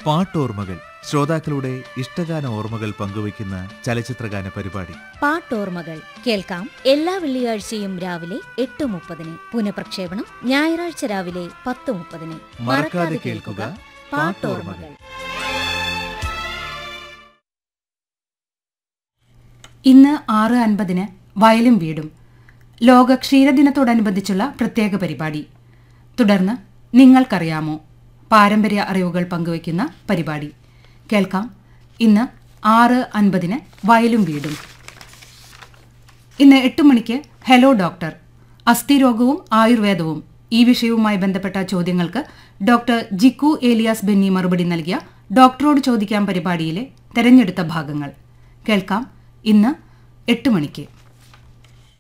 പാട്ടോർമ്മകൾ ശ്രോതാക്കളുടെ ഇഷ്ടഗാന ഓർമ്മകൾ പങ്കുവയ്ക്കുന്ന ചലച്ചിത്രഗാന പരിപാടി പാട്ടോർമ്മകൾ കേൾക്കാം എല്ലാ വെള്ളിയാഴ്ചയും രാവിലെ എട്ട് മുപ്പതിന് പുനഃപ്രക്ഷേപണം ഞായറാഴ്ച രാവിലെ പത്ത് മുപ്പതിന് മറക്കാതെ കേൾക്കുക പാട്ടോർമ്മകൾ ഇന്ന് ആറ് അൻപതിന് വയലും വീടും ലോക ക്ഷീരദിനത്തോടനുബന്ധിച്ചുള്ള പ്രത്യേക പരിപാടി തുടർന്ന് നിങ്ങൾക്കറിയാമോ പാരമ്പര്യ അറിവുകൾ പങ്കുവയ്ക്കുന്ന പരിപാടി കേൾക്കാം ഇന്ന് ആറ് അൻപതിന് വയലും വീടും ഇന്ന് എട്ട് മണിക്ക് ഹലോ ഡോക്ടർ അസ്ഥിരോഗവും ആയുർവേദവും ഈ വിഷയവുമായി ബന്ധപ്പെട്ട ചോദ്യങ്ങൾക്ക് ഡോക്ടർ ജിക്കു ഏലിയാസ് ബെന്നി മറുപടി നൽകിയ ഡോക്ടറോട് ചോദിക്കാം പരിപാടിയിലെ തെരഞ്ഞെടുത്ത ഭാഗങ്ങൾ കേൾക്കാം ഇന്ന് എട്ട് മണിക്ക്